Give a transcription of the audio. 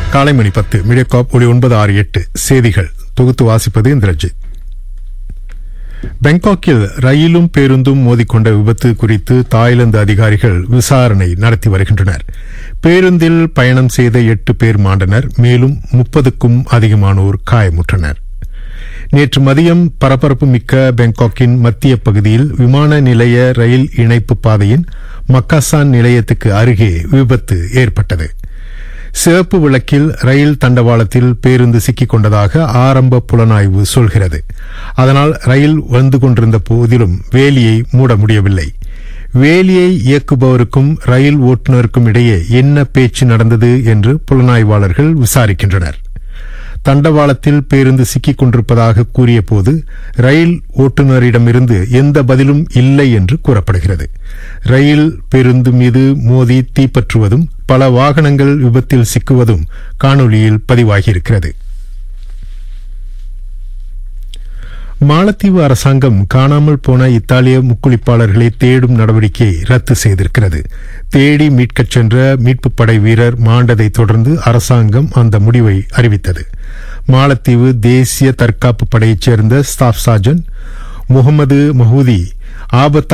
காலை மணி பத்து மீடியாகாப் ஒளி ஒன்பது ஆறு எட்டு செய்திகள் தொகுத்து வாசிப்பது இந்திரஜித் பாங்காக்கில் ரயிலும் பேருந்தும் மோதிக்கொண்ட விபத்து குறித்து தாய்லாந்து அதிகாரிகள் விசாரணை நடத்தி வருகின்றனர் பேருந்தில் பயணம் செய்த எட்டு பேர் மாண்டனர் மேலும் முப்பதுக்கும் அதிகமானோர் காயமுற்றனர் நேற்று மதியம் பரபரப்பு மிக்க பாங்காக்கின் மத்திய பகுதியில் விமான நிலைய ரயில் இணைப்பு பாதையின் மக்காசான் நிலையத்துக்கு அருகே விபத்து ஏற்பட்டது சிவப்பு விளக்கில் ரயில் தண்டவாளத்தில் பேருந்து சிக்கிக் கொண்டதாக ஆரம்ப புலனாய்வு சொல்கிறது அதனால் ரயில் வந்து கொண்டிருந்த போதிலும் வேலியை மூட முடியவில்லை வேலியை இயக்குபவருக்கும் ரயில் ஓட்டுநருக்கும் இடையே என்ன பேச்சு நடந்தது என்று புலனாய்வாளர்கள் விசாரிக்கின்றனர் தண்டவாளத்தில் பேருந்து சிக்கிக் கொண்டிருப்பதாக கூறியபோது ரயில் ஓட்டுநரிடமிருந்து எந்த பதிலும் இல்லை என்று கூறப்படுகிறது ரயில் பேருந்து மீது மோதி தீப்பற்றுவதும் பல வாகனங்கள் விபத்தில் சிக்குவதும் காணொலியில் பதிவாகியிருக்கிறது மாலத்தீவு அரசாங்கம் காணாமல் போன இத்தாலிய முக்குளிப்பாளர்களை தேடும் நடவடிக்கையை ரத்து செய்திருக்கிறது தேடி மீட்கச் சென்ற மீட்புப் படை வீரர் மாண்டதை தொடர்ந்து அரசாங்கம் அந்த முடிவை அறிவித்தது மாலத்தீவு தேசிய தற்காப்பு படையைச் சேர்ந்த ஸ்டாஃப் சார்ஜன் முகமது மஹூதி ஆபத்து